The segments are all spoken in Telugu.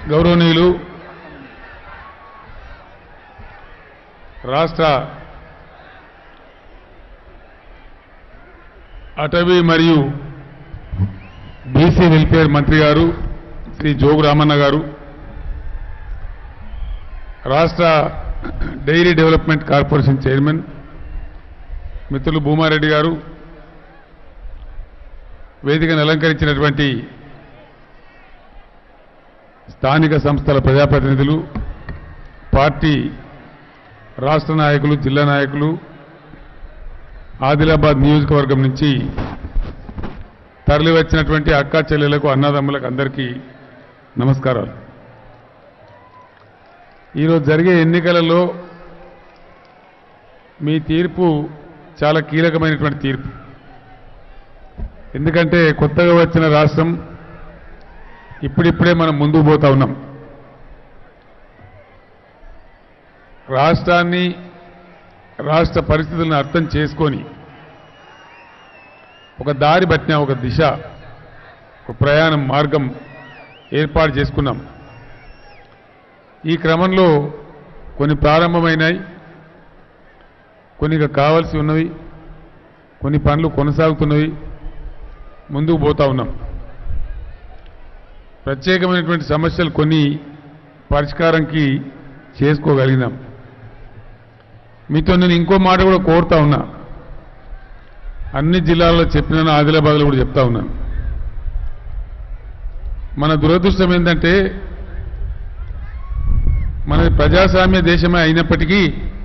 గౌరవనీయులు రాష్ట్ర అటవీ మరియు బీసీ వెల్ఫేర్ మంత్రి గారు శ్రీ జోగు రామన్న గారు రాష్ట్ర డైరీ డెవలప్మెంట్ కార్పొరేషన్ చైర్మన్ మిత్రులు భూమారెడ్డి గారు వేదికను అలంకరించినటువంటి స్థానిక సంస్థల ప్రజాప్రతినిధులు పార్టీ రాష్ట్ర నాయకులు జిల్లా నాయకులు ఆదిలాబాద్ నియోజకవర్గం నుంచి తరలి వచ్చినటువంటి అక్కా చెల్లెలకు అన్నదమ్ములకు అందరికీ నమస్కారాలు ఈరోజు జరిగే ఎన్నికలలో మీ తీర్పు చాలా కీలకమైనటువంటి తీర్పు ఎందుకంటే కొత్తగా వచ్చిన రాష్ట్రం ఇప్పుడిప్పుడే మనం ముందుకు పోతా ఉన్నాం రాష్ట్రాన్ని రాష్ట్ర పరిస్థితులను అర్థం చేసుకొని ఒక దారి పట్టిన ఒక దిశ ఒక ప్రయాణం మార్గం ఏర్పాటు చేసుకున్నాం ఈ క్రమంలో కొన్ని ప్రారంభమైనాయి కొన్ని ఇక కావాల్సి ఉన్నవి కొన్ని పనులు కొనసాగుతున్నవి ముందుకు పోతా ఉన్నాం ప్రత్యేకమైనటువంటి సమస్యలు కొన్ని పరిష్కారంకి చేసుకోగలిగినాం మీతో నేను ఇంకో మాట కూడా కోరుతా ఉన్నా అన్ని జిల్లాల్లో చెప్పినాను ఆదిలాబాద్లో కూడా చెప్తా ఉన్నాను మన దురదృష్టం ఏంటంటే మనది ప్రజాస్వామ్య దేశమే అయినప్పటికీ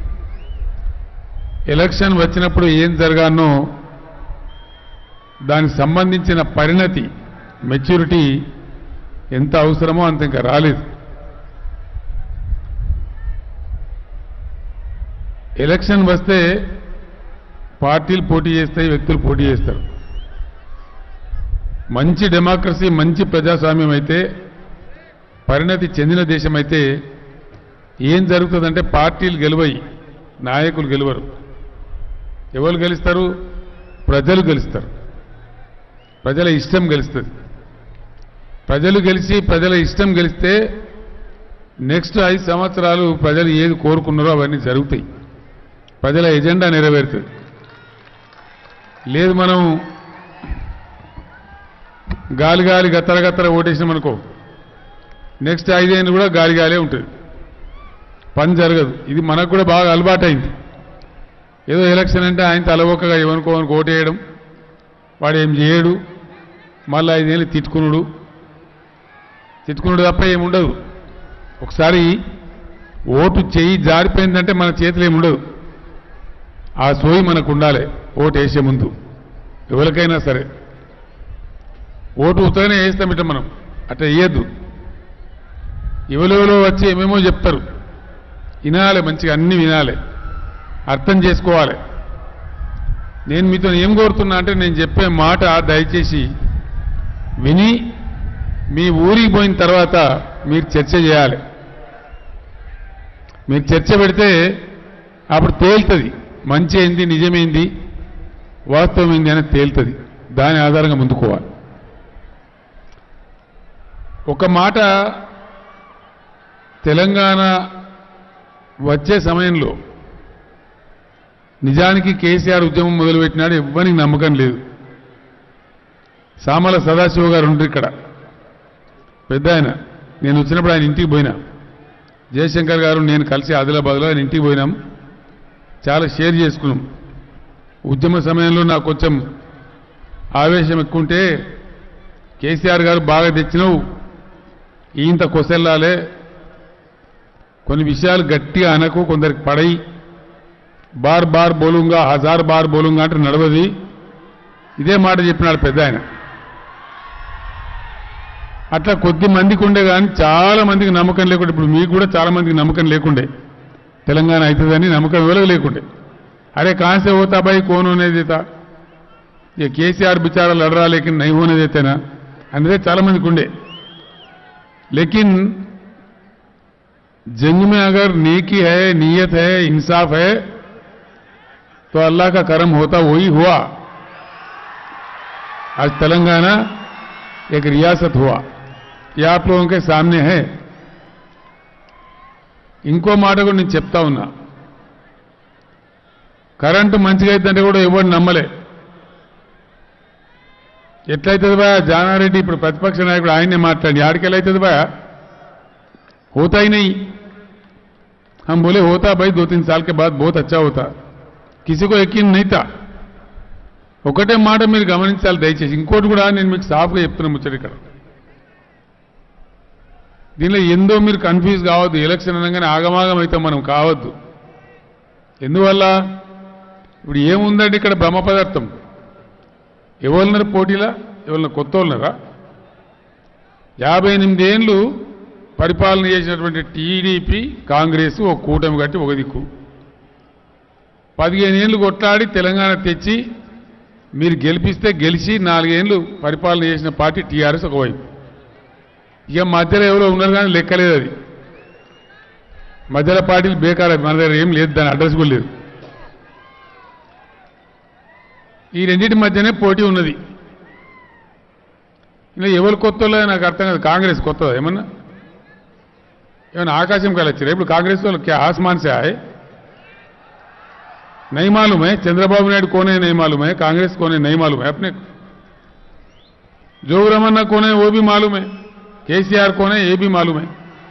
ఎలక్షన్ వచ్చినప్పుడు ఏం జరగానో దానికి సంబంధించిన పరిణతి మెచ్యూరిటీ ఎంత అవసరమో అంత ఇంకా రాలేదు ఎలక్షన్ వస్తే పార్టీలు పోటీ చేస్తాయి వ్యక్తులు పోటీ చేస్తారు మంచి డెమోక్రసీ మంచి ప్రజాస్వామ్యం అయితే పరిణతి చెందిన దేశం అయితే ఏం జరుగుతుందంటే పార్టీలు గెలువయి నాయకులు గెలవరు ఎవరు గెలుస్తారు ప్రజలు గెలుస్తారు ప్రజల ఇష్టం గెలుస్తుంది ప్రజలు గెలిచి ప్రజల ఇష్టం గెలిస్తే నెక్స్ట్ ఐదు సంవత్సరాలు ప్రజలు ఏది కోరుకున్నారో అవన్నీ జరుగుతాయి ప్రజల ఎజెండా నెరవేరుతుంది లేదు మనం గాలి గాలి గత్తర గత్తర ఓటేసినాం అనుకో నెక్స్ట్ ఐదేళ్ళు కూడా గాలి గాలే ఉంటుంది పని జరగదు ఇది మనకు కూడా బాగా అలవాటైంది ఏదో ఎలక్షన్ అంటే ఆయన తలవొక్కగా ఎవనుకోవనికి ఓటేయడం వాడు ఏం చేయడు మళ్ళీ ఐదేళ్ళు తిట్టుకునుడు తిట్టుకునుడు తప్ప ఏముండదు ఒకసారి ఓటు చేయి జారిపోయిందంటే మన చేతిలో ఏముండదు ఆ సోయి మనకు ఉండాలి ఓటు వేసే ముందు ఎవరికైనా సరే ఓటు ఉత్తగానే వేస్తాం ఇట్లా మనం అట్లా వేయద్దు ఎవరెవరో వచ్చి ఏమేమో చెప్తారు వినాలి మంచిగా అన్ని వినాలి అర్థం చేసుకోవాలి నేను మీతో ఏం కోరుతున్నా అంటే నేను చెప్పే మాట దయచేసి విని మీ ఊరికి పోయిన తర్వాత మీరు చర్చ చేయాలి మీరు చర్చ పెడితే అప్పుడు తేలుతుంది మంచి ఏంది నిజమేంది వాస్తవం ఏంది అనేది తేలుతుంది దాని ఆధారంగా ముందుకోవాలి ఒక మాట తెలంగాణ వచ్చే సమయంలో నిజానికి కేసీఆర్ ఉద్యమం మొదలుపెట్టినాడు ఎవ్వరికి నమ్మకం లేదు సామల సదాశివ గారు ఉండ్రు ఇక్కడ పెద్ద ఆయన నేను వచ్చినప్పుడు ఆయన ఇంటికి పోయినా జయశంకర్ గారు నేను కలిసి ఆదిలాబాద్లో ఆయన ఇంటికి పోయినాం చాలా షేర్ చేసుకున్నాం ఉద్యమ సమయంలో నాకు కొంచెం ఆవేశం ఎక్కువంటే కేసీఆర్ గారు బాగా తెచ్చినావు ఈంత కొసెల్లాలే కొన్ని విషయాలు గట్టిగా అనకు కొందరికి పడై బార్ బార్ బోలుంగా హజార్ బార్ బోలుంగా అంటే నడవది ఇదే మాట చెప్పినాడు పెద్ద ఆయన అట్లా కొద్ది మందికి ఉండే కానీ చాలా మందికి నమ్మకం లేకుండే ఇప్పుడు మీకు కూడా చాలా మందికి నమ్మకం లేకుండే తెలంగాణ అవుతుందని నమ్మకం ఎవరికి లేకుండే अरे कहां से होता भाई कौन होने देता ये केसीआर बेचारा लड़ रहा लेकिन नहीं होने देते ना అనేది చాలా మందికి ఉండే लेकिन जंग में अगर नेकी है नीयत है इंसाफ है तो अल्लाह का करम होता वही हुआ आज तेलंगाना एक रियासत हुआ ये आप लोगों के सामने है ఇంకో మాట కూడా నేను చెప్తా ఉన్నా కరెంటు మంచిగా అయిద్దంటే కూడా ఎవరు నమ్మలే ఎట్లయితుంది బా జానారెడ్డి ఇప్పుడు ప్రతిపక్ష నాయకుడు ఆయన్నే మాట్లాడి ఆడికెళ్ళైతుంది బా होता ही नहीं हम बोले होता भाई दो तीन साल के बाद बहुत अच्छा होता किसी को यकीन नहीं था ఒకటే మాట మీరు గమనించాలి దయచేసి ఇంకోటి కూడా నేను మీకు సాఫ్గా చెప్తున్నా ముచ్చట ఇక్కడ దీనిలో ఎందో మీరు కన్ఫ్యూజ్ కావద్దు ఎలక్షన్ అనగానే ఆగమాగం అయితే మనం కావద్దు ఎందువల్ల ఇప్పుడు ఏముందండి ఇక్కడ బ్రహ్మ పదార్థం ఎవరున్నారు పోటీలా ఎవరన్నా కొత్త వాళ్ళన్నారా యాభై ఎనిమిది ఏండ్లు పరిపాలన చేసినటువంటి టీడీపీ కాంగ్రెస్ ఒక కూటమి కట్టి ఒక దిక్కు పదిహేను ఏళ్ళు కొట్లాడి తెలంగాణ తెచ్చి మీరు గెలిపిస్తే గెలిచి నాలుగేళ్లు పరిపాలన చేసిన పార్టీ టీఆర్ఎస్ ఒకవైపు ఇక మధ్యలో ఎవరో ఉన్నారు కానీ లెక్కలేదు అది మధ్యలో పార్టీలు బేకారు మన దగ్గర ఏం లేదు దాని అడ్రస్ కూడా లేదు ఈ రెండింటి మధ్యనే పోటీ ఉన్నది ఇలా ఎవరు కొత్త నాకు అర్థం కాదు కాంగ్రెస్ కొత్తదా ఏమన్నా ఏమైనా ఆకాశం కలొచ్చారు ఇప్పుడు కాంగ్రెస్ వాళ్ళు క్యా ఆसमान से आए नहीं मालूम है चंद्रबाबू नायडू कौन है नहीं मालूम है कांग्रेस कौन है नहीं मालूम है अपने को जोग रमन्ना कौन है वो भी मालूम है కేసీఆర్ కోనే ఏ బి మాలూమే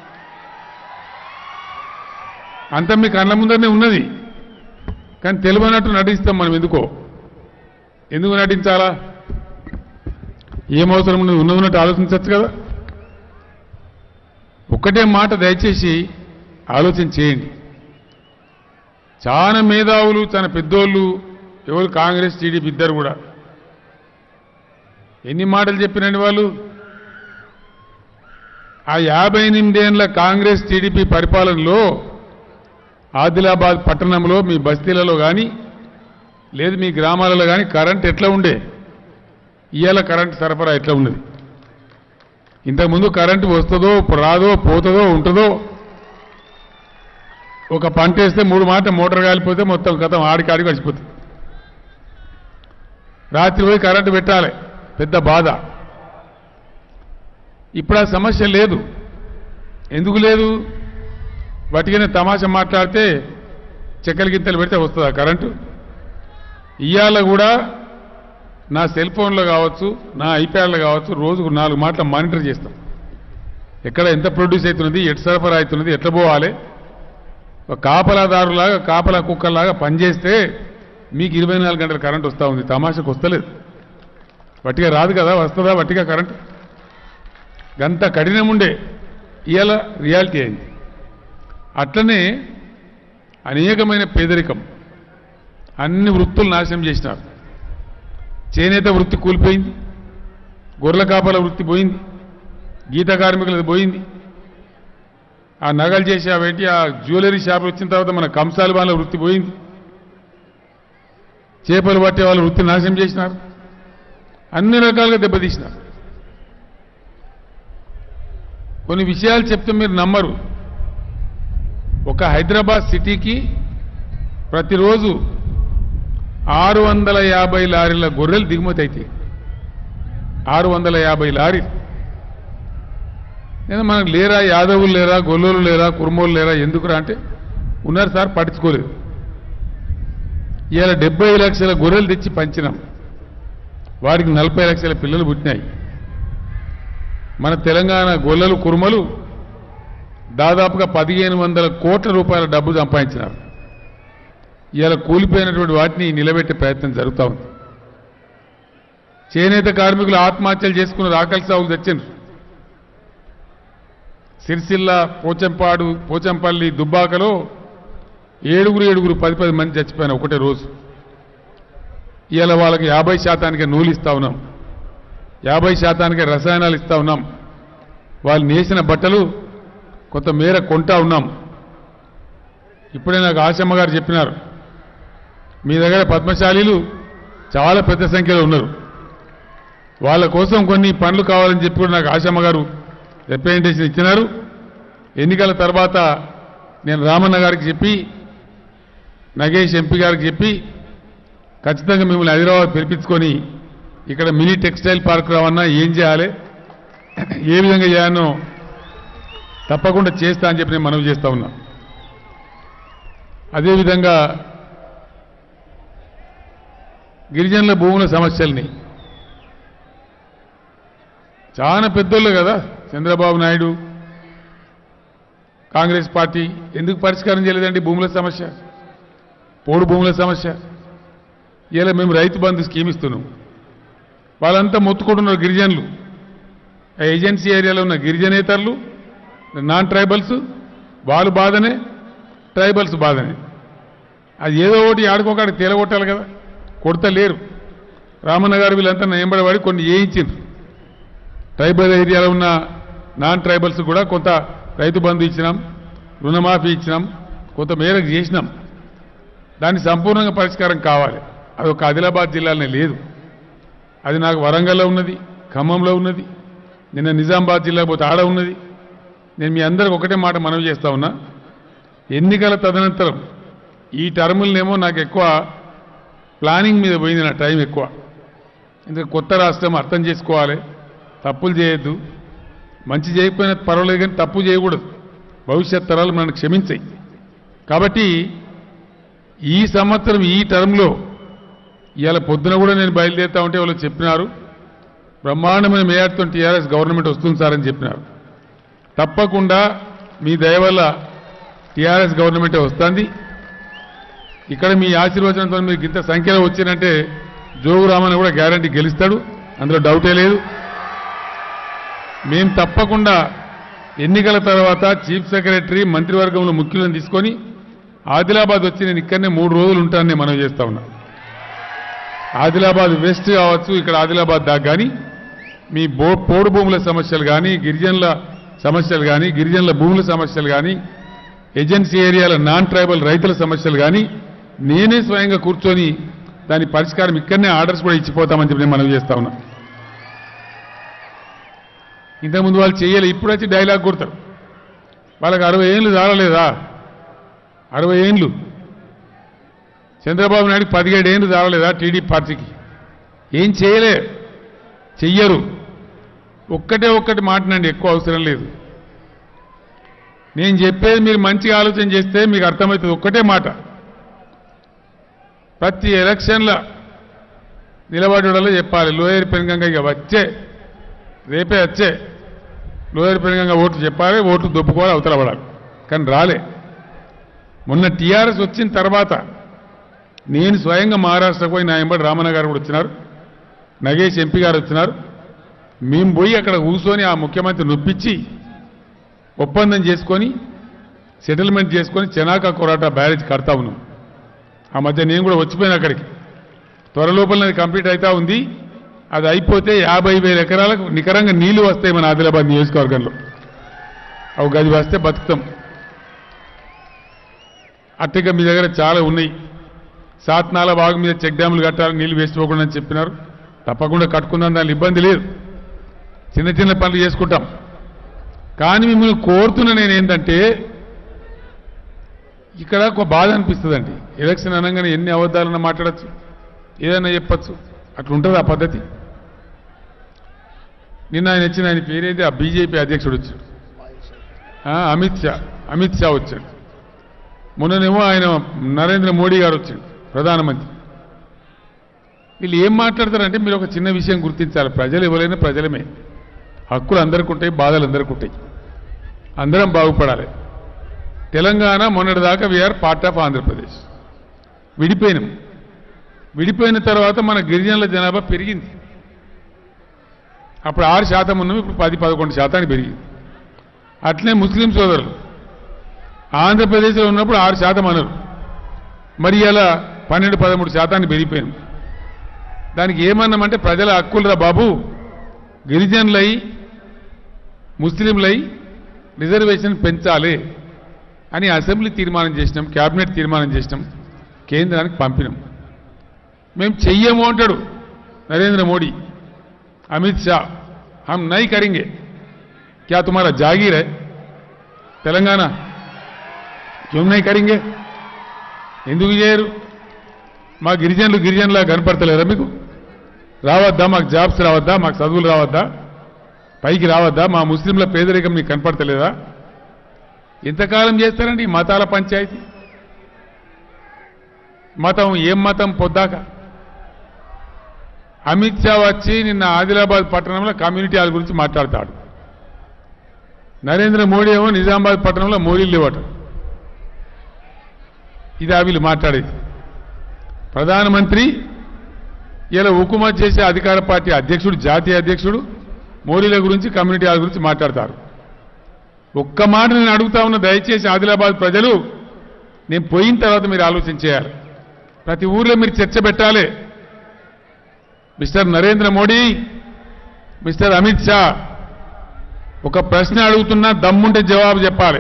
అంత మీ కళ్ళ ముందరనే ఉన్నది కానీ తెలియనట్టు నటిస్తాం మనం ఎందుకో ఎందుకు నటించాలా ఏం అవసరం ఉన్నది ఉన్నది ఉన్నట్టు ఆలోచించవచ్చు కదా ఒక్కటే మాట దయచేసి ఆలోచన చేయండి చాలా మేధావులు చాలా పెద్దోళ్ళు ఎవరు కాంగ్రెస్ టీడీపీ ఇద్దరు కూడా ఎన్ని మాటలు చెప్పినండి వాళ్ళు ఆ యాభై ఎనిమిదేళ్ల కాంగ్రెస్ టీడీపీ పరిపాలనలో ఆదిలాబాద్ పట్టణంలో మీ బస్తీలలో కానీ లేదు మీ గ్రామాలలో కానీ కరెంట్ ఎట్లా ఉండే ఇవాళ కరెంట్ సరఫరా ఎట్లా ఉన్నది ఇంతకుముందు కరెంటు వస్తుందో రాదో పోతుందో ఉంటుందో ఒక పంట వేస్తే మూడు మాట మోటార్ కాలిపోతే మొత్తం కథం ఆడికి ఆడికి వచ్చిపోతుంది రాత్రి పోయి కరెంటు పెట్టాలి పెద్ద బాధ ఇప్పుడు ఆ సమస్య లేదు ఎందుకు లేదు వాటికనే తమాషా మాట్లాడితే చెక్కల గింతలు పెడితే వస్తుందా కరెంటు ఇవాళ కూడా నా సెల్ ఫోన్లో కావచ్చు నా ఐప్యాడ్లో కావచ్చు రోజుకు నాలుగు మాటలు మానిటర్ చేస్తాం ఎక్కడ ఎంత ప్రొడ్యూస్ అవుతున్నది ఎటు సరఫరా అవుతున్నది ఎట్లా పోవాలి ఒక కాపలాదారులాగా కాపలా కుక్కలాగా పనిచేస్తే మీకు ఇరవై నాలుగు గంటల కరెంట్ వస్తూ ఉంది తమాషకు వస్తలేదు వట్టిగా రాదు కదా వస్తుందా వట్టిగా కరెంట్ గంత కఠినం ఉండే ఇవాళ రియాలిటీ అయింది అట్లనే అనేకమైన పేదరికం అన్ని వృత్తులు నాశనం చేసినారు చేనేత వృత్తి కూలిపోయింది గొర్రెల కాపల వృత్తి పోయింది గీత కార్మికులది పోయింది ఆ నగలు చేసి అవేంటి ఆ జ్యువెలరీ షాప్ వచ్చిన తర్వాత మన కంసాలి వాళ్ళ వృత్తి పోయింది చేపలు పట్టే వాళ్ళ వృత్తి నాశనం చేసినారు అన్ని రకాలుగా దెబ్బతీసినారు కొన్ని విషయాలు చెప్తే మీరు నమ్మరు ఒక హైదరాబాద్ సిటీకి ప్రతిరోజు ఆరు వందల యాభై లారీల గొర్రెలు దిగుమతి అయితే ఆరు వందల యాభై లారీలు నేను మనకు లేరా యాదవులు లేరా గొల్లోలు లేరా కుర్మోలు లేరా ఎందుకురా అంటే ఉన్నారు సార్ పట్టించుకోలేదు ఇవాళ డెబ్బై లక్షల గొర్రెలు తెచ్చి పంచినాం వారికి నలభై లక్షల పిల్లలు పుట్టినాయి మన తెలంగాణ గొల్లలు కుర్మలు దాదాపుగా పదిహేను వందల కోట్ల రూపాయల డబ్బు సంపాదించినారు ఇవాళ కూలిపోయినటువంటి వాటిని నిలబెట్టే ప్రయత్నం జరుగుతూ ఉంది చేనేత కార్మికులు ఆత్మహత్యలు చేసుకున్న ఆకలి సాగులు తెచ్చిండ్రు సిరిసిల్ల పోచంపాడు పోచంపల్లి దుబ్బాకలో ఏడుగురు ఏడుగురు పది పది మంది చచ్చిపోయిన ఒకటే రోజు ఇవాళ వాళ్ళకి యాభై శాతానికి నూలు ఇస్తా ఉన్నాం యాభై శాతానికి రసాయనాలు ఇస్తా ఉన్నాం వాళ్ళు నేసిన బట్టలు కొంత మేర కొంటా ఉన్నాం ఇప్పుడే నాకు ఆశమ్మ గారు చెప్పినారు మీ దగ్గర పద్మశాలీలు చాలా పెద్ద సంఖ్యలో ఉన్నారు వాళ్ళ కోసం కొన్ని పనులు కావాలని చెప్పి కూడా నాకు ఆశమ్మ గారు రిప్రజెంటేషన్ ఇచ్చినారు ఎన్నికల తర్వాత నేను రామన్న గారికి చెప్పి నగేష్ ఎంపీ గారికి చెప్పి ఖచ్చితంగా మిమ్మల్ని హైదరాబాద్ పిలిపించుకొని ఇక్కడ మినీ టెక్స్టైల్ పార్క్ రావన్నా ఏం చేయాలి ఏ విధంగా చేయాలనో తప్పకుండా చేస్తా అని చెప్పి నేను మనవి చేస్తా ఉన్నా అదేవిధంగా గిరిజనుల భూముల సమస్యల్ని చాలా పెద్దోళ్ళు కదా చంద్రబాబు నాయుడు కాంగ్రెస్ పార్టీ ఎందుకు పరిష్కారం చేయలేదండి భూముల సమస్య పోడు భూముల సమస్య ఇలా మేము రైతు బంధు స్కీమ్ ఇస్తున్నాం వాళ్ళంతా మొత్తుకుంటున్నారు గిరిజనులు ఆ ఏజెన్సీ ఏరియాలో ఉన్న గిరిజనేతరులు నాన్ ట్రైబల్స్ వాళ్ళు బాధనే ట్రైబల్స్ బాధనే అది ఏదో ఒకటి ఆడుకోకాడికి తేలగొట్టాలి కదా కొడత లేరు రామన్న గారు వీళ్ళంతా నయంబడి పడి కొన్ని వేయించిండ్రు ట్రైబల్ ఏరియాలో ఉన్న నాన్ ట్రైబల్స్ కూడా కొంత రైతు బంధు ఇచ్చినాం రుణమాఫీ ఇచ్చినాం కొంత మేరకు చేసినాం దాన్ని సంపూర్ణంగా పరిష్కారం కావాలి అది ఒక ఆదిలాబాద్ జిల్లాలోనే లేదు అది నాకు వరంగల్లో ఉన్నది ఖమ్మంలో ఉన్నది నిన్న నిజామాబాద్ జిల్లా పోతే ఆడ ఉన్నది నేను మీ అందరికి ఒకటే మాట మనవి చేస్తా ఉన్నా ఎన్నికల తదనంతరం ఈ టర్ములనేమో నాకు ఎక్కువ ప్లానింగ్ మీద పోయింది నా టైం ఎక్కువ ఎందుకంటే కొత్త రాష్ట్రం అర్థం చేసుకోవాలి తప్పులు చేయొద్దు మంచి చేయకపోయినా పర్వాలేదు కానీ తప్పు చేయకూడదు భవిష్యత్ తరాలు మనల్ని క్షమించాయి కాబట్టి ఈ సంవత్సరం ఈ టర్మ్లో ఇవాళ పొద్దున కూడా నేను బయలుదేరుతా ఉంటే వాళ్ళు చెప్పినారు బ్రహ్మాండమైన మేయర్తో టీఆర్ఎస్ గవర్నమెంట్ వస్తుంది సార్ అని చెప్పినారు తప్పకుండా మీ దయ వల్ల టీఆర్ఎస్ గవర్నమెంటే వస్తుంది ఇక్కడ మీ ఆశీర్వచనంతో మీకు ఇంత సంఖ్యలో వచ్చినంటే జోగు రామన్ కూడా గ్యారంటీ గెలుస్తాడు అందులో డౌటే లేదు మేము తప్పకుండా ఎన్నికల తర్వాత చీఫ్ సెక్రటరీ మంత్రివర్గంలో ముఖ్యులను తీసుకొని ఆదిలాబాద్ వచ్చి నేను ఇక్కడనే మూడు రోజులు ఉంటానని మనం చేస్తా ఉన్నా ఆదిలాబాద్ వెస్ట్ కావచ్చు ఇక్కడ ఆదిలాబాద్ దాకా కానీ మీ బో పోడు భూముల సమస్యలు కానీ గిరిజనుల సమస్యలు కానీ గిరిజనుల భూముల సమస్యలు కానీ ఏజెన్సీ ఏరియాల నాన్ ట్రైబల్ రైతుల సమస్యలు కానీ నేనే స్వయంగా కూర్చొని దాని పరిష్కారం ఇక్కడనే ఆర్డర్స్ కూడా ఇచ్చిపోతామని చెప్పి నేను మనవి చేస్తా ఉన్నా ఇంతకుముందు వాళ్ళు చేయలే ఇప్పుడు వచ్చి డైలాగ్ కొడతారు వాళ్ళకి అరవై ఏళ్ళు దారలేదా అరవై ఏండ్లు చంద్రబాబు నాయుడు పదిహేడు ఏళ్ళు దారలేదా టీడీపీ పార్టీకి ఏం చేయలే చెయ్యరు ఒక్కటే ఒక్కటి మాటనండి ఎక్కువ అవసరం లేదు నేను చెప్పేది మీరు మంచిగా ఆలోచన చేస్తే మీకు అర్థమవుతుంది ఒక్కటే మాట ప్రతి ఎలక్షన్ల నిలబడలో చెప్పాలి లోయర్ పెనుగంగా ఇక వచ్చే రేపే వచ్చే లోయర్ పెనుగంగా ఓట్లు చెప్పాలి ఓట్లు దొప్పుకోవాలి అవతల పడాలి కానీ రాలే మొన్న టీఆర్ఎస్ వచ్చిన తర్వాత నేను స్వయంగా మహారాష్ట్రకు పోయి నా ఎంబడి రామన్న గారు కూడా వచ్చినారు నగేష్ ఎంపీ గారు వచ్చినారు మేము పోయి అక్కడ కూర్చొని ఆ ముఖ్యమంత్రి నొప్పించి ఒప్పందం చేసుకొని సెటిల్మెంట్ చేసుకొని చెనాక కొరాట బ్యారేజ్ కడతా ఉన్నాం ఆ మధ్య నేను కూడా వచ్చిపోయాను అక్కడికి త్వరలోపల అది కంప్లీట్ అవుతా ఉంది అది అయిపోతే యాభై వేల ఎకరాలకు నికరంగా నీళ్లు వస్తాయి మన ఆదిలాబాద్ నియోజకవర్గంలో అవి గది వస్తే బతుకుతాం అట్టిగా మీ దగ్గర చాలా ఉన్నాయి సాత్నాల బాగు మీద చెక్ డ్యాములు కట్టాలి నీళ్లు వేసుకోకుండా అని చెప్పినారు తప్పకుండా కట్టుకుందాం దాని ఇబ్బంది లేదు చిన్న చిన్న పనులు చేసుకుంటాం కానీ మిమ్మల్ని కోరుతున్న నేను ఏంటంటే ఇక్కడ ఒక బాధ అనిపిస్తుందండి ఎలక్షన్ అనగానే ఎన్ని అబద్ధాలన్నా మాట్లాడచ్చు ఏదైనా చెప్పచ్చు అట్లా ఉంటుంది ఆ పద్ధతి నిన్న ఆయన వచ్చిన ఆయన పేరేది ఆ బీజేపీ అధ్యక్షుడు వచ్చాడు ఆ, అమిత్ షా అమిత్ షా వచ్చాడు మొన్ననేమో ఆయన నరేంద్ర మోడీ గారు వచ్చాడు ప్రధానమంత్రి వీళ్ళు ఏం మాట్లాడతారంటే మీరు ఒక చిన్న విషయం గుర్తించాలి ప్రజలు ఎవరైనా ప్రజలమే హక్కులు అందరికీ ఉంటాయి బాధలు అందరికీ ఉంటాయి అందరం బాగుపడాలి తెలంగాణ మొన్నటిదాకా వీఆర్ పార్ట్ ఆఫ్ ఆంధ్రప్రదేశ్ విడిపోయినాం విడిపోయిన తర్వాత మన గిరిజనుల జనాభా పెరిగింది అప్పుడు ఆరు శాతం ఉన్నాం ఇప్పుడు పది పదకొండు శాతానికి పెరిగింది అట్లే ముస్లిం సోదరులు ఆంధ్రప్రదేశ్లో ఉన్నప్పుడు ఆరు శాతం అన్నారు మరి ఇలా పన్నెండు పదమూడు శాతానికి పెరిగిపోయాం దానికి ఏమన్నామంటే ప్రజల హక్కులరా బాబు గిరిజనులై ముస్లింలై రిజర్వేషన్ పెంచాలి అని అసెంబ్లీ తీర్మానం చేసినాం కేబినెట్ తీర్మానం చేసినాం కేంద్రానికి పంపినాం మేము చెయ్యము అంటాడు నరేంద్ర మోడీ అమిత్ షా హమ్ నై కరింగే క్యా తుమారా జాగీర్ హై తెలంగాణ క్యోం నై కరింగే ఎందుకు చేయరు మా గిరిజనులు గిరిజనులా కనపడతలేరా మీకు రావద్దా మాకు జాబ్స్ రావద్దా మాకు చదువులు రావద్దా పైకి రావద్దా మా ముస్లింల పేదరికం మీకు కనపడతలేదా ఎంతకాలం చేస్తారండి ఈ మతాల పంచాయతీ మతం ఏం మతం పొద్దాక అమిత్ షా వచ్చి నిన్న ఆదిలాబాద్ పట్టణంలో కమ్యూనిటీ హాల్ గురించి మాట్లాడతాడు నరేంద్ర మోడీ ఏమో నిజామాబాద్ పట్టణంలో మోడీలు లేవట ఇది వీళ్ళు మాట్లాడేది ప్రధానమంత్రి ఇలా హుకుమత్ చేసే అధికార పార్టీ అధ్యక్షుడు జాతీయ అధ్యక్షుడు మోడీల గురించి కమ్యూనిటీ హాల్ గురించి మాట్లాడతారు ఒక్క మాట నేను అడుగుతా ఉన్న దయచేసి ఆదిలాబాద్ ప్రజలు నేను పోయిన తర్వాత మీరు ఆలోచన చేయాలి ప్రతి ఊర్లో మీరు చర్చ పెట్టాలి మిస్టర్ నరేంద్ర మోడీ మిస్టర్ అమిత్ షా ఒక ప్రశ్న అడుగుతున్నా దమ్ముంటే జవాబు చెప్పాలి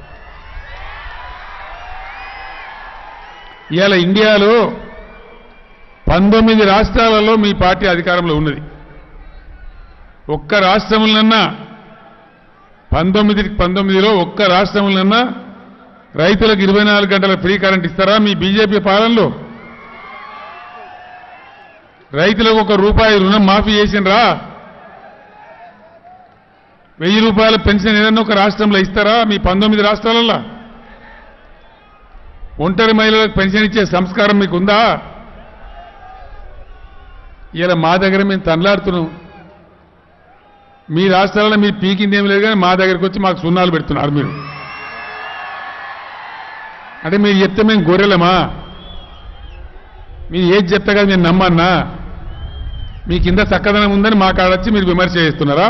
ఇవాళ ఇండియాలో పంతొమ్మిది రాష్ట్రాలలో మీ పార్టీ అధికారంలో ఉన్నది ఒక్క రాష్ట్రములన్నా పంతొమ్మిది పంతొమ్మిదిలో ఒక్క రాష్ట్రములన్నా రైతులకు ఇరవై నాలుగు గంటల ఫ్రీ కరెంట్ ఇస్తారా మీ బీజేపీ పాలనలో రైతులకు ఒక రూపాయి రుణం మాఫీ చేసినరా వెయ్యి రూపాయల పెన్షన్ ఏదన్నా ఒక రాష్ట్రంలో ఇస్తారా మీ పంతొమ్మిది రాష్ట్రాలలో ఒంటరి మహిళలకు పెన్షన్ ఇచ్చే సంస్కారం మీకు ఉందా ఇలా మా దగ్గర మేము తనలాడుతున్నాం మీ రాష్ట్రాలలో మీరు పీకింది ఏం లేదు కానీ మా దగ్గరికి వచ్చి మాకు సున్నాలు పెడుతున్నారు మీరు అంటే మీరు చెప్తే మేము గొర్రెలమా మీరు ఏది చెప్తే కదా నేను నమ్మన్నా మీ కింద చక్కదనం ఉందని మా కాడొచ్చి మీరు విమర్శ చేస్తున్నారా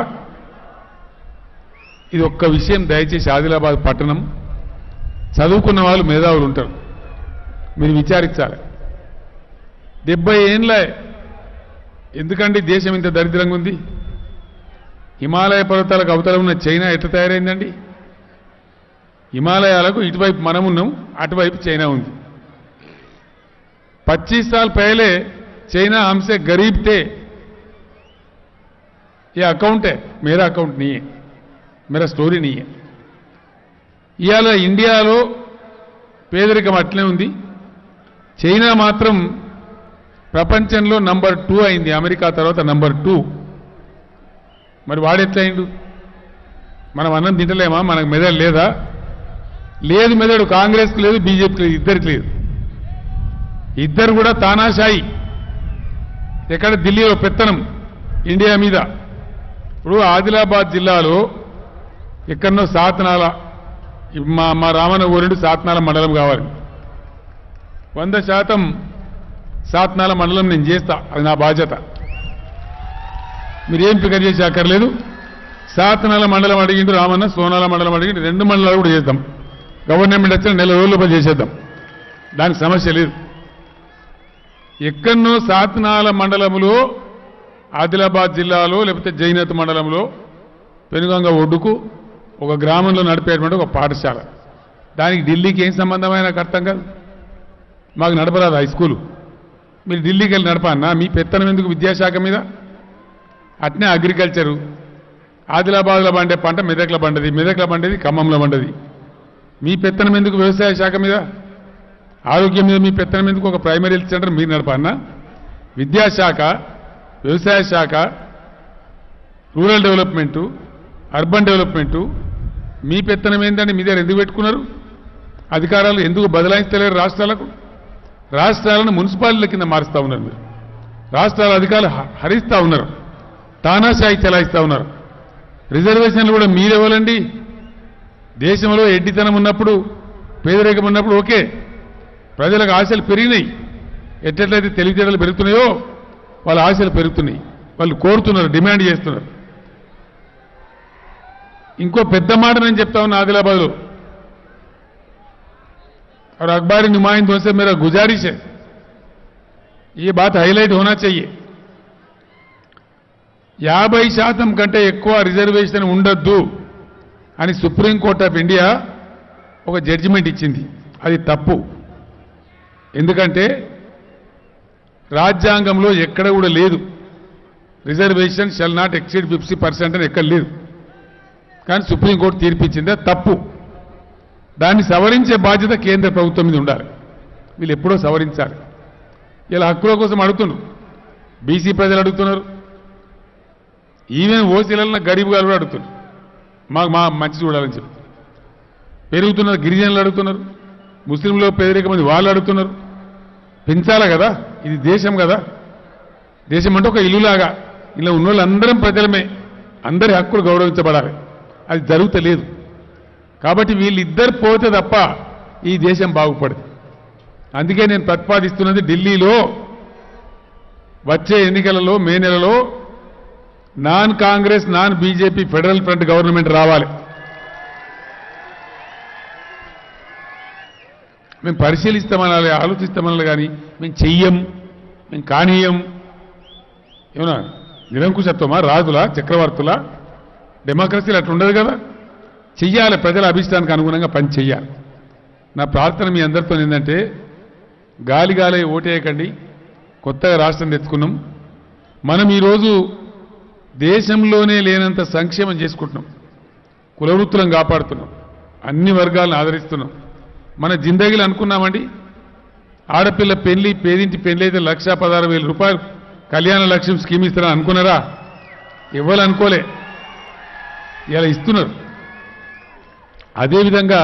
ఇది ఒక్క విషయం దయచేసి ఆదిలాబాద్ పట్టణం చదువుకున్న వాళ్ళు మేధావులు ఉంటారు మీరు విచారించాలి డెబ్బై ఏండ్ల ఎందుకండి దేశం ఇంత దరిద్రంగా ఉంది హిమాలయ పర్వతాలకు అవతల ఉన్న చైనా ఎట్లా తయారైందండి హిమాలయాలకు ఇటువైపు మనం ఉన్నాం అటువైపు చైనా ఉంది पच्चीस साल पहले चाइना हमसे गरीब थे ये अकाउंट है मेरा अकाउंट नहीं है मेरा స్టోరీ नहीं है ఇవాళ ఇండియాలో పేదరికం అట్లే ఉంది చైనా మాత్రం ప్రపంచంలో నంబర్ టూ అయింది అమెరికా తర్వాత నంబర్ టూ మరి వాడెట్లయిండు మనం అన్నం తింటలేమా మనకు మెదడు లేదా లేదు మెదడు కాంగ్రెస్కి లేదు బీజేపీకి లేదు ఇద్దరికి లేదు ఇద్దరు కూడా తానాషాయి ఎక్కడ ఢిల్లీలో పెత్తనం ఇండియా మీద ఇప్పుడు ఆదిలాబాద్ జిల్లాలో ఎక్కడనో సాతనాల మా మా రామన్న ఊరుడు సాతనాల మండలం కావాలి వంద శాతం సాతనాల మండలం నేను చేస్తా అది నా బాధ్యత మీరేం ఫికర్ చేసి అక్కర్లేదు సాతనాల మండలం అడిగిండు రామన్న సోనాల మండలం అడిగిండు రెండు మండలాలు కూడా చేద్దాం గవర్నమెంట్ వచ్చిన నెల రోజుల చేసేద్దాం దానికి సమస్య లేదు ఎక్కడనో సాత్నాల మండలంలో ఆదిలాబాద్ జిల్లాలో లేకపోతే జైనత్ మండలంలో పెనుగంగ ఒడ్డుకు ఒక గ్రామంలో నడిపేటువంటి ఒక పాఠశాల దానికి ఢిల్లీకి ఏం సంబంధమైన నాకు అర్థం కాదు మాకు నడపరాదు హై స్కూలు మీరు ఢిల్లీకి వెళ్ళి నడపన్నా మీ పెత్తనం ఎందుకు విద్యాశాఖ మీద అట్నే అగ్రికల్చరు ఆదిలాబాద్లో పండే పంట మెదక్లో పండది మెదక్లో పండేది ఖమ్మంలో పండది మీ పెత్తనం ఎందుకు వ్యవసాయ శాఖ మీద ఆరోగ్యం మీద మీ పెత్తనం ఎందుకు ఒక ప్రైమరీ హెల్త్ సెంటర్ మీరు నడపన్నా విద్యాశాఖ వ్యవసాయ శాఖ రూరల్ డెవలప్మెంటు అర్బన్ డెవలప్మెంటు మీ పెత్తనం ఏంటంటే మీ దగ్గర ఎందుకు పెట్టుకున్నారు అధికారాలు ఎందుకు బదలాయిస్తలేరు రాష్ట్రాలకు రాష్ట్రాలను మున్సిపాలిటీల కింద మారుస్తా ఉన్నారు మీరు రాష్ట్రాల అధికారులు హ- హరిస్తా ఉన్నారు తానాశాయి చెలాయిస్తా ఉన్నారు రిజర్వేషన్లు కూడా మీరెవరండి దేశంలో ఎడ్డితనం ఉన్నప్పుడు పేదరికం ఉన్నప్పుడు ఓకే ప్రజలకు ఆశలు పెరిగినాయి ఎట్లయితే తెలివితేటలు పెరుగుతున్నాయో వాళ్ళ ఆశలు పెరుగుతున్నాయి వాళ్ళు కోరుతున్నారు డిమాండ్ చేస్తున్నారు ఇంకో పెద్ద మాట నేను చెప్తా ఉన్నా ఆదిలాబాద్లో और अखबारी नुमाइंदों से मेरा गुजारिश है ये बात हाईलाइट होना चाहिए యాభై శాతం కంటే ఎక్కువ రిజర్వేషన్ ఉండొద్దు అని సుప్రీంకోర్టు ఆఫ్ ఇండియా ఒక జడ్జిమెంట్ ఇచ్చింది అది తప్పు ఎందుకంటే రాజ్యాంగంలో ఎక్కడ కూడా లేదు reservation shall not exceed fifty percent అని ఎక్కడ లేదు కానీ సుప్రీంకోర్టు తీర్పిచ్చింది అది తప్పు దాన్ని సవరించే బాధ్యత కేంద్ర ప్రభుత్వం మీద ఉండాలి వీళ్ళు ఎప్పుడో సవరించాలి ఇలా హక్కుల కోసం అడుగుతున్నారు బీసీ ప్రజలు అడుగుతున్నారు ఈవెన్ ఓసీలలో గరీబ్ గారు కూడా అడుగుతున్నారు మాకు మా మంచి చూడాలని చెప్పి పెరుగుతున్నారు గిరిజనులు అడుగుతున్నారు ముస్లింలో పేదరిక మంది వాళ్ళు అడుగుతున్నారు పెంచాలి కదా ఇది దేశం కదా దేశం అంటే ఒక ఇల్లులాగా ఇలా ఉన్న వాళ్ళందరం ప్రజలమే అందరి హక్కులు గౌరవించబడాలి అది జరుగుతలేదు కాబట్టి వీళ్ళిద్దరు పోతే తప్ప ఈ దేశం బాగుపడదు అందుకే నేను ప్రతిపాదిస్తున్నది ఢిల్లీలో వచ్చే ఎన్నికలలో మే నెలలో non Congress non BJP federal front government రావాలి మేము పరిశీలిస్తామనాలి ఆలోచిస్తామనాలి కానీ మేము చెయ్యం మేము కానీయం ఏమన్నా నిరంకుశత్వమా రాజులా చక్రవర్తులా డెమోక్రసీలు అట్లా ఉండదు కదా చెయ్యాలి ప్రజల అభిష్టానికి అనుగుణంగా పని చెయ్యాలి నా ప్రార్థన మీ అందరితో ఏంటంటే గాలి గాలి ఓటేయకండి కొత్తగా రాష్ట్రం తెచ్చుకున్నాం మనం ఈరోజు దేశంలోనే లేనంత సంక్షేమం చేసుకుంటున్నాం కులవృత్తులను కాపాడుతున్నాం అన్ని వర్గాలను ఆదరిస్తున్నాం మన జిందగీలు అనుకున్నామండి ఆడపిల్ల పెళ్లి పేదింటి పెళ్లి అయితే లక్ష పదహారు వేల రూపాయలు కళ్యాణ లక్ష్యం స్కీమ్ ఇస్తారని అనుకున్నారా ఇవ్వాలి అనుకోలే ఇలా ఇస్తున్నారు అదేవిధంగా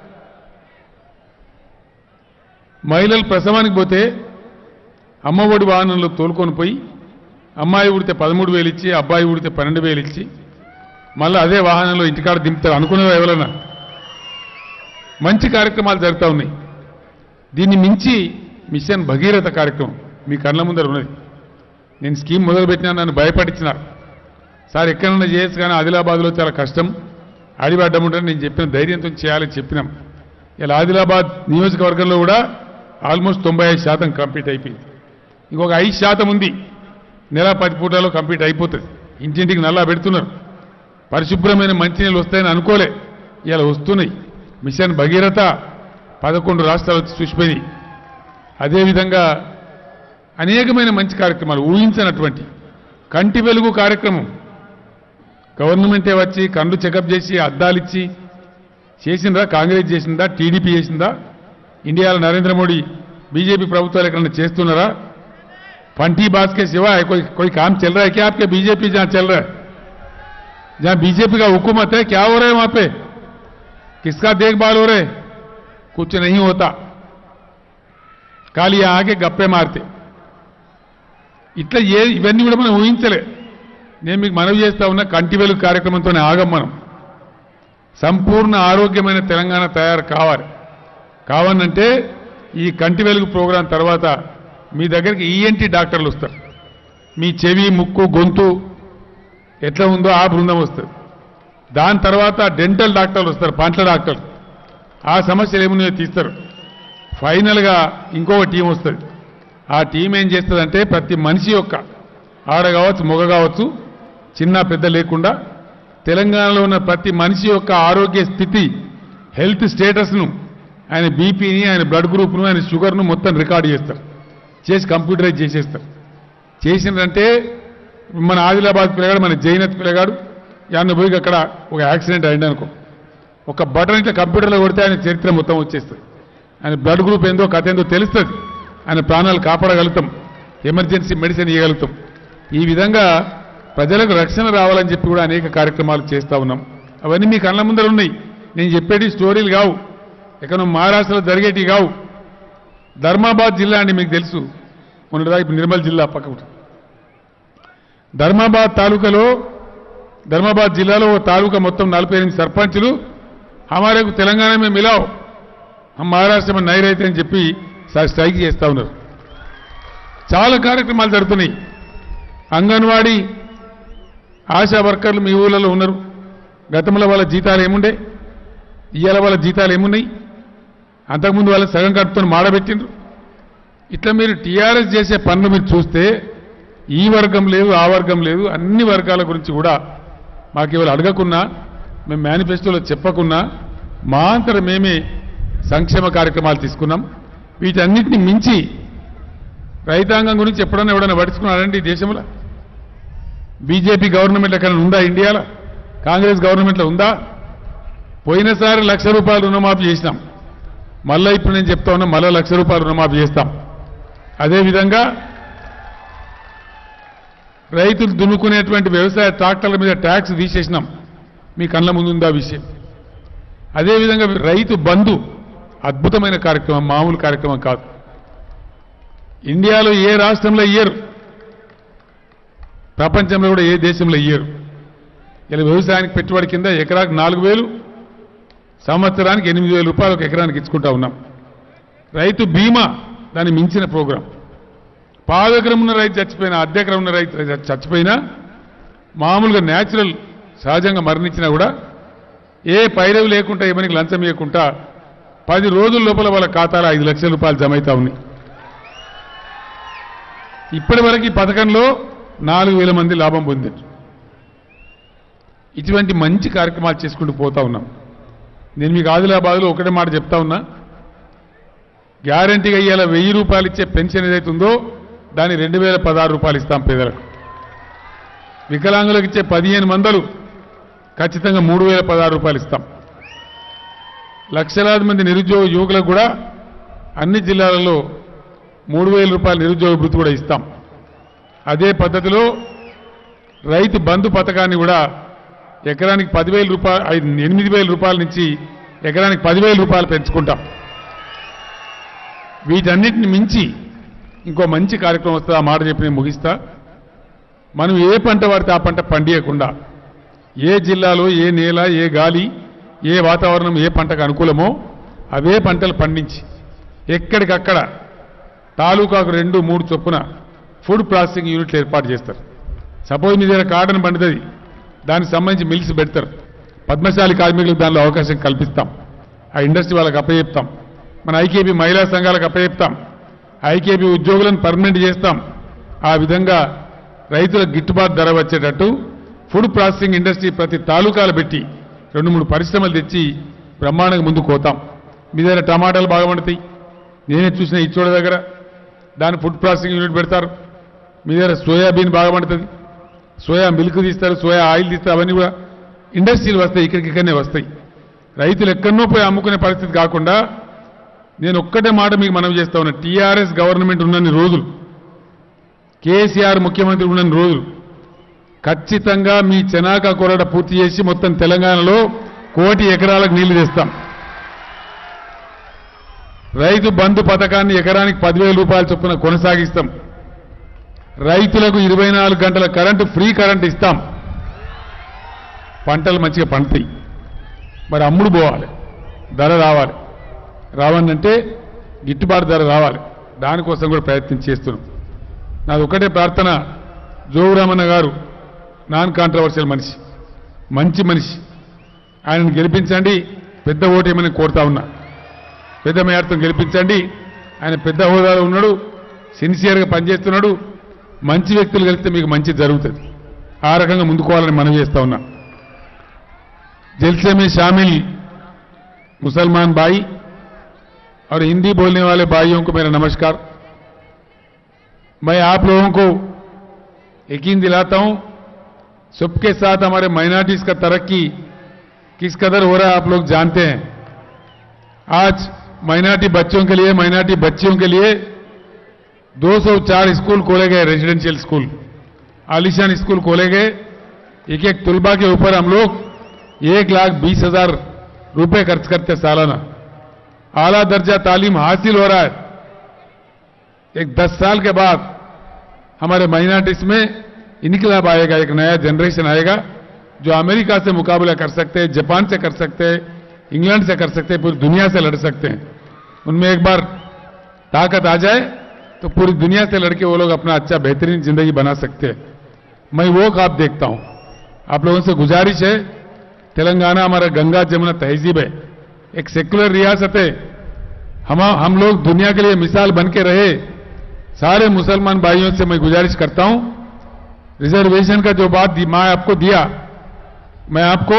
మహిళలు ప్రసవానికి పోతే అమ్మఒడి వాహనంలో తోలుకొని పోయి అమ్మాయి ఉడితే పదమూడు వేలు ఇచ్చి అబ్బాయి ఉడితే పన్నెండు వేలు ఇచ్చి మళ్ళీ అదే వాహనంలో ఇంటికాడ దింపుతారు అనుకున్నదా ఎవరన్నా మంచి కార్యక్రమాలు జరుగుతూ ఉన్నాయి దీన్ని మించి మిషన్ భగీరథ కార్యక్రమం మీ కళ్ళ ముందర ఉన్నది నేను స్కీమ్ మొదలుపెట్టినా నన్ను భయపడించినారు సార్ ఎక్కడన్నా చేయొచ్చు కానీ ఆదిలాబాద్లో చాలా కష్టం అడిబడ్డం ఉంటే నేను చెప్పిన ధైర్యంతో చేయాలని చెప్పినాం ఇలా ఆదిలాబాద్ నియోజకవర్గంలో కూడా ఆల్మోస్ట్ తొంభై ఐదు శాతం కంప్లీట్ అయిపోయింది ఇంకొక ఐదు శాతం ఉంది నెల పది పూటలో కంప్లీట్ అయిపోతుంది ఇంటింటికి నల్లా పెడుతున్నారు పరిశుభ్రమైన మంచినీళ్ళు వస్తాయని అనుకోలే ఇలా వస్తున్నాయి మిషన్ భగీరథ పదకొండు రాష్ట్రాలు వచ్చి చూసిపోయినాయి అదేవిధంగా అనేకమైన మంచి కార్యక్రమాలు ఊహించినటువంటి కంటి వెలుగు కార్యక్రమం గవర్నమెంటే వచ్చి కండ్లు చెకప్ చేసి అద్దాలిచ్చి చేసిందా కాంగ్రెస్ చేసిందా టీడీపీ చేసిందా ఇండియాలో నరేంద్ర మోడీ बीजेपी ప్రభుత్వాలు ఎక్కడన్నా చేస్తున్నారా फंटी बात के सिवा है कोई कोई काम चल रहा है क्या आपके बीजेपी जहां चल रहा है जहां बीजेपी का हुकूमत है क्या हो रहा है वहां पे किसका देखभाल हो रहे कुछ नहीं होता ఖాళీ ఆగే గప్పే మారితే ఇట్లా ఏ ఇవన్నీ కూడా మనం ఊహించలే నేను మీకు మనవి చేస్తా ఉన్న కంటి వెలుగు కార్యక్రమంతోనే ఆగం మనం సంపూర్ణ ఆరోగ్యమైన తెలంగాణ తయారు కావాలి కావాలంటే ఈ కంటి వెలుగు ప్రోగ్రాం తర్వాత మీ దగ్గరికి ఈఎన్టీ డాక్టర్లు వస్తారు మీ చెవి ముక్కు గొంతు ఎట్లా ఉందో ఆ బృందం వస్తుంది దాని తర్వాత డెంటల్ డాక్టర్లు వస్తారు పంట్ల డాక్టర్లు ఆ సమస్యలు ఏమున్నాయో తీస్తారు ఫైనల్గా ఇంకొక టీం వస్తుంది ఆ టీం ఏం చేస్తుందంటే ప్రతి మనిషి యొక్క ఆడ కావచ్చు మొగ కావచ్చు చిన్న పెద్ద లేకుండా తెలంగాణలో ఉన్న ప్రతి మనిషి యొక్క ఆరోగ్య స్థితి హెల్త్ స్టేటస్ను ఆయన బీపీని ఆయన బ్లడ్ గ్రూప్ను ఆయన షుగర్ను మొత్తం రికార్డు చేస్తారు చేసి కంప్యూటరైజ్ చేసేస్తారు చేసిందంటే మన ఆదిలాబాద్ పిల్లగాడు మన జైనత్ పిల్లగాడు యాన్న పోయి అక్కడ ఒక యాక్సిడెంట్ అయింది అనుకో ఒక బటన్ ఇట్లా కంప్యూటర్లో కొడితే ఆయన చరిత్ర మొత్తం వచ్చేస్తుంది ఆయన బ్లడ్ గ్రూప్ ఏందో కథ ఏందో తెలుస్తుంది ఆయన ప్రాణాలు కాపాడగలుగుతాం ఎమర్జెన్సీ మెడిసిన్ ఇవ్వగలుగుతాం ఈ విధంగా ప్రజలకు రక్షణ రావాలని చెప్పి కూడా అనేక కార్యక్రమాలు చేస్తా ఉన్నాం అవన్నీ మీ కళ్ళ ముందర ఉన్నాయి నేను చెప్పేటి స్టోరీలు కావు ఎక్కడ మహారాష్ట్రలో జరిగేటివి కావు ధర్మాబాద్ జిల్లా అండి మీకు తెలుసు మొన్నటిదాకా ఇప్పుడు నిర్మల్ జిల్లా పక్కన ధర్మాబాద్ తాలూకాలో ధర్మాబాద్ జిల్లాలో ఓ తాలూకా మొత్తం నలభై ఎనిమిది సర్పంచులు హమారేకు తెలంగాణ మేము మిలావ్ హమ్ మహారాష్ట్ర में नहीं रहते అని చెప్పి స- స్ట్రైక్ చేస్తా ఉన్నారు చాలా కార్యక్రమాలు జరుగుతున్నాయి అంగన్వాడీ ఆశా వర్కర్లు మీ ఊళ్ళలో ఉన్నారు గతంలో వాళ్ళ జీతాలు ఏముండే ఇవాళ వాళ్ళ జీతాలు ఏమున్నాయి అంతకుముందు వాళ్ళ సగం కడుపుతో మాడబెట్టిండ్రు ఇట్లా మీరు టీఆర్ఎస్ చేసే పనులు మీరు చూస్తే ఈ వర్గం లేదు ఆ వర్గం లేదు అన్ని వర్గాల గురించి కూడా మాకు ఇవాళ అడగకున్నా మేము మేనిఫెస్టోలో చెప్పకున్నా మా అంతట మేమే సంక్షేమ కార్యక్రమాలు తీసుకున్నాం వీటన్నిటిని మించి రైతాంగం గురించి ఎప్పుడన్నా ఎవడన్నా పడుచుకున్నాడండి ఈ దేశంలో బీజేపీ గవర్నమెంట్ ఎక్కడ ఉందా ఇండియాలో కాంగ్రెస్ గవర్నమెంట్లో ఉందా పోయినసారి లక్ష రూపాయలు రుణమాఫీ చేసినాం మళ్ళా ఇప్పుడు నేను చెప్తా ఉన్నా మళ్ళా లక్ష రూపాయలు రుణమాఫీ చేస్తాం అదేవిధంగా రైతులు దున్నుకునేటువంటి వ్యవసాయ ట్రాక్టర్ల మీద ట్యాక్స్ తీసేసినాం మీ కళ్ళ ముందుందా విషయం అదేవిధంగా రైతు బంధు అద్భుతమైన కార్యక్రమం మామూలు కార్యక్రమం కాదు ఇండియాలో ఏ రాష్ట్రంలో ఇయ్యరు ప్రపంచంలో కూడా ఏ దేశంలో ఇయ్యరు ఇలా వ్యవసాయానికి పెట్టుబడి కింద ఎకరాకు నాలుగు వేలు సంవత్సరానికి ఎనిమిది వేల రూపాయలు ఒక ఎకరానికి ఇచ్చుకుంటా ఉన్నాం రైతు బీమా దాన్ని మించిన ప్రోగ్రాం పావు ఎకరం ఉన్న రైతు చచ్చిపోయినా అర్ధ ఎకరం ఉన్న రైతు చచ్చిపోయినా మామూలుగా న్యాచురల్ సహజంగా మరణించినా కూడా ఏ పైరవి లేకుండా ఏమనికి లంచం ఇవ్వకుండా పది రోజుల లోపల వాళ్ళ ఖాతాలో ఐదు లక్షల రూపాయలు జమ అవుతా ఉన్నాయి ఇప్పటి వరకు ఈ పథకంలో నాలుగు వేల మంది లాభం పొందారు ఇటువంటి మంచి కార్యక్రమాలు చేసుకుంటూ పోతా ఉన్నాం నేను మీకు ఆదిలాబాద్లో ఒకటే మాట చెప్తా ఉన్నా గ్యారంటీగా ఇవాళ వెయ్యి రూపాయలు ఇచ్చే పెన్షన్ ఏదైతే ఉందో దాన్ని రెండు వేల పదహారు రూపాయలు ఇస్తాం పేదలకు వికలాంగులకు ఇచ్చే పదిహేను మందలు ఖచ్చితంగా మూడు వేల పదహారు రూపాయలు ఇస్తాం లక్షలాది మంది నిరుద్యోగ యువకులకు కూడా అన్ని జిల్లాలలో మూడు వేల రూపాయల నిరుద్యోగ భృతి కూడా ఇస్తాం అదే పద్ధతిలో రైతు బంధు పథకాన్ని కూడా ఎకరానికి పదివేల రూపాయలు ఐదు ఎనిమిది వేల రూపాయల నుంచి ఎకరానికి పదివేల రూపాయలు పెంచుకుంటాం వీటన్నిటిని మించి ఇంకో మంచి కార్యక్రమం వస్తుంది ఆ మాట చెప్పి నేను ముగిస్తా మనం ఏ పంట పడితే ఆ పంట పండియకుండా ఏ జిల్లాలో ఏ నేల ఏ గాలి ఏ వాతావరణం ఏ పంటకు అనుకూలమో అవే పంటలు పండించి ఎక్కడికక్కడ తాలూకాకు రెండు మూడు చొప్పున ఫుడ్ ప్రాసెసింగ్ యూనిట్లు ఏర్పాటు చేస్తారు సపోజ్ మీ దగ్గర కాటన్ పండుతుంది దానికి సంబంధించి మిల్స్ పెడతారు పద్మశాలి కార్మికులకు దానిలో అవకాశం కల్పిస్తాం ఆ ఇండస్ట్రీ వాళ్ళకి అప్పచెప్తాం మన ఐకేపీ మహిళా సంఘాలకు అప్పచెప్తాం ఐకేపీ ఉద్యోగులను పర్మనెంట్ చేస్తాం ఆ విధంగా రైతులకు గిట్టుబాటు ధర వచ్చేటట్టు ఫుడ్ ప్రాసెసింగ్ ఇండస్ట్రీ ప్రతి తాలూకాలు పెట్టి రెండు మూడు పరిశ్రమలు తెచ్చి బ్రహ్మాండంగా ముందుకు పోతాం మీ దగ్గర టమాటాలు బాగా పండుతాయి నేనే చూసిన ఇచ్చోడ దగ్గర దాని ఫుడ్ ప్రాసెసింగ్ యూనిట్ పెడతారు మీ దగ్గర సోయాబీన్ బాగా పండుతుంది సోయా మిల్క్ తీస్తారు సోయా ఆయిల్ తీస్తారు అవన్నీ కూడా ఇండస్ట్రీలు వస్తాయి ఇక్కడికి ఇక్కడనే వస్తాయి రైతులు ఎక్కడనో పోయి అమ్ముకునే పరిస్థితి కాకుండా నేను ఒక్కటే మాట మీకు మనం చేస్తా ఉన్నా టీఆర్ఎస్ గవర్నమెంట్ ఉన్నన్ని రోజులు కేసీఆర్ ముఖ్యమంత్రి ఉన్నన్ని రోజులు ఖచ్చితంగా మీ చెనాక కొరడ పూర్తి చేసి మొత్తం తెలంగాణలో కోటి ఎకరాలకు నీళ్లు తెస్తాం రైతు బంధు పథకాన్ని ఎకరానికి పదివేల రూపాయల చొప్పున కొనసాగిస్తాం రైతులకు ఇరవై నాలుగు గంటల కరెంటు ఫ్రీ కరెంట్ ఇస్తాం పంటలు మంచిగా పండుతాయి మరి అమ్ముడు పోవాలి ధర రావాలి రావాలంటే గిట్టుబాటు ధర రావాలి దానికోసం కూడా ప్రయత్నం చేస్తున్నాం నాది ఒకటే ప్రార్థన జోగురామన్న గారు నాన్ కాంట్రవర్షియల్ మనిషి మంచి మనిషి ఆయనను గెలిపించండి పెద్ద ఓటేమని కోరుతా ఉన్నా పెద్ద మేయర్తో గెలిపించండి ఆయన పెద్ద హోదాలో ఉన్నాడు సిన్సియర్గా పనిచేస్తున్నాడు మంచి వ్యక్తులు కలిస్తే మీకు మంచి జరుగుతుంది ఆ రకంగా ముందుకోవాలని మనం చేస్తా ఉన్నా जलसे में शामिल मुसलमान भाई और हिंदी बोलने वाले भाइयों को मेरा नमस्कार मैं आप लोगों को यकीन दिलाता हूं सबके साथ हमारे माइनॉरिटीज का तरक्की किस कदर हो रहा है आप लोग जानते हैं आज माइनॉरिटी बच्चों के लिए माइनॉरिटी बच्चियों के लिए 204 स्कूल खोले गए रेजिडेंशियल स्कूल आलिशान स्कूल खोले गए एक एक तुलबा के ऊपर हम लोग एक लाख बीस हजार रुपए खर्च करते हैं सालाना आला दर्जा तालीम हासिल हो रहा है एक दस साल के बाद हमारे माइनॉरिटीज में इनकलाब आएगा एक नया जनरेशन आएगा जो अमेरिका से मुकाबला कर सकते हैं जापान से कर सकते हैं इंग्लैंड से कर सकते हैं पूरी दुनिया से लड़ सकते हैं उनमें एक बार ताकत आ जाए तो पूरी दुनिया से लड़के वो लोग अपना अच्छा बेहतरीन जिंदगी बना सकते हैं मैं वो खाब देखता हूं आप लोगों से गुजारिश है तेलंगाना हमारा गंगा जमुना तहजीब है एक सेक्युलर रियासत है हम हम लोग दुनिया के लिए मिसाल बन के रहे सारे मुसलमान भाइयों से मैं गुजारिश करता हूं रिजर्वेशन का जो बात दी, मैं आपको दिया मैं आपको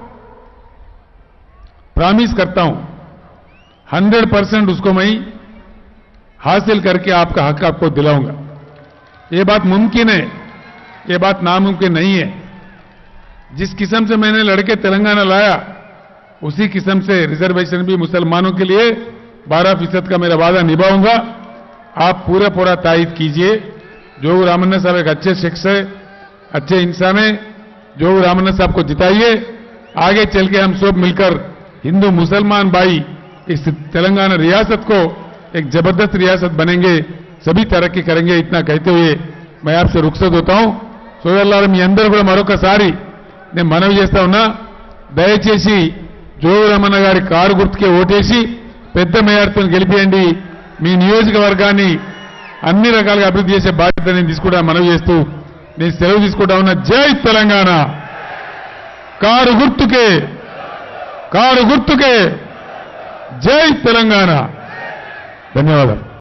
प्रॉमिस करता हूं हंड्रेड परसेंट उसको मैं हासिल करके आपका हक आपको दिलाऊंगा ये बात मुमकिन है ये बात नामुमकिन नहीं है जिस किस्म से मैंने लड़के तेलंगाना लाया उसी किस्म से रिजर्वेशन भी मुसलमानों के लिए 12 फीसद का मेरा वादा निभाऊंगा आप पूरा पूरा तायद कीजिए जोग रामन्ना साहब एक अच्छे शख्स है अच्छे इंसान है जोग रामन्ना साहब को जिताइए आगे चल के हम सब मिलकर हिंदू मुसलमान भाई इस तेलंगाना रियासत को एक जबरदस्त रियासत बनेंगे सभी तरक्की करेंगे इतना कहते हुए मैं आपसे रुखसत होता हूं సోదరులారా మీ అందరూ కూడా మరొకసారి నేను మనవి చేస్తా ఉన్నా దయచేసి జోగురమణ గారి కారు గుర్తుకే ఓటేసి పెద్ద మేయర్తో గెలిపియండి మీ నియోజకవర్గాన్ని అన్ని రకాలుగా అభివృద్ధి చేసే బాధ్యత నేను తీసుకుంటా మనవి చేస్తూ నేను సెలవు తీసుకుంటా ఉన్నా జై తెలంగాణ కారు గుర్తుకే కారు గుర్తుకే జై తెలంగాణ ధన్యవాదాలు